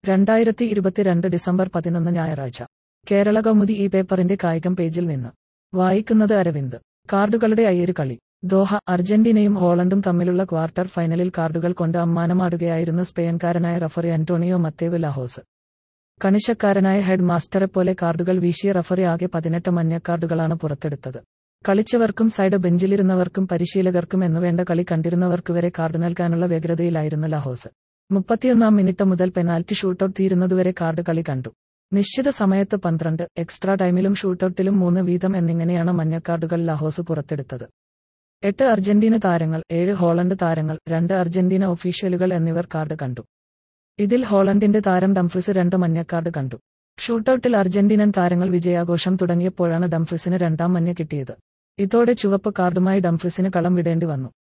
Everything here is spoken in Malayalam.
രണ്ടായിരത്തി ഇരുപത്തിരണ്ട് ഡിസംബർ പതിനൊന്ന് ഞായറാഴ്ച കേരള കൗമുദി ഈ പേപ്പറിന്റെ കായികം പേജിൽ നിന്ന് വായിക്കുന്നത് അരവിന്ദ് കാർഡുകളുടെ അയ്യര് കളി ദോഹ അർജന്റീനയും ഹോളണ്ടും തമ്മിലുള്ള ക്വാർട്ടർ ഫൈനലിൽ കാർഡുകൾ കൊണ്ട് അമ്മാനമാടുകയായിരുന്നു സ്പെയിൻകാരനായ റഫറി അന്റോണിയോ മത്തേവ് ലാഹോസ് കണിശക്കാരനായ ഹെഡ് മാസ്റ്ററെപ്പോലെ കാർഡുകൾ വീശിയ റഫറി ആകെ പതിനെട്ട് മഞ്ഞക്കാർഡുകളാണ് പുറത്തെടുത്തത് കളിച്ചവർക്കും സൈഡ് ബെഞ്ചിലിരുന്നവർക്കും പരിശീലകർക്കും എന്നുവേണ്ട കളി കണ്ടിരുന്നവർക്ക് വരെ കാർഡ് നൽകാനുള്ള വ്യഗ്രതയിലായിരുന്നു ലാഹോസ് മുപ്പത്തിയൊന്നാം മിനിറ്റ് മുതൽ പെനാൽറ്റി ഷൂട്ടൌട്ട് തീരുന്നതുവരെ കാർഡ് കളി കണ്ടു നിശ്ചിത സമയത്ത് പന്ത്രണ്ട് എക്സ്ട്രാ ടൈമിലും ഷൂട്ടൌട്ടിലും മൂന്ന് വീതം എന്നിങ്ങനെയാണ് മഞ്ഞക്കാർഡുകൾ ലാഹോസ് പുറത്തെടുത്തത് എട്ട് അർജന്റീന താരങ്ങൾ ഏഴ് ഹോളണ്ട് താരങ്ങൾ രണ്ട് അർജന്റീന ഒഫീഷ്യലുകൾ എന്നിവർ കാർഡ് കണ്ടു ഇതിൽ ഹോളണ്ടിന്റെ താരം ഡംഫ്രിസ് രണ്ട് മഞ്ഞക്കാർഡ് കണ്ടു ഷൂട്ടൌട്ടിൽ അർജന്റീനൻ താരങ്ങൾ വിജയാഘോഷം തുടങ്ങിയപ്പോഴാണ് ഡംഫ്രിസിന് രണ്ടാം മഞ്ഞ കിട്ടിയത് ഇതോടെ ചുവപ്പ് കാർഡുമായി ഡംഫ്രിസിന് കളം വിടേണ്ടി വന്നു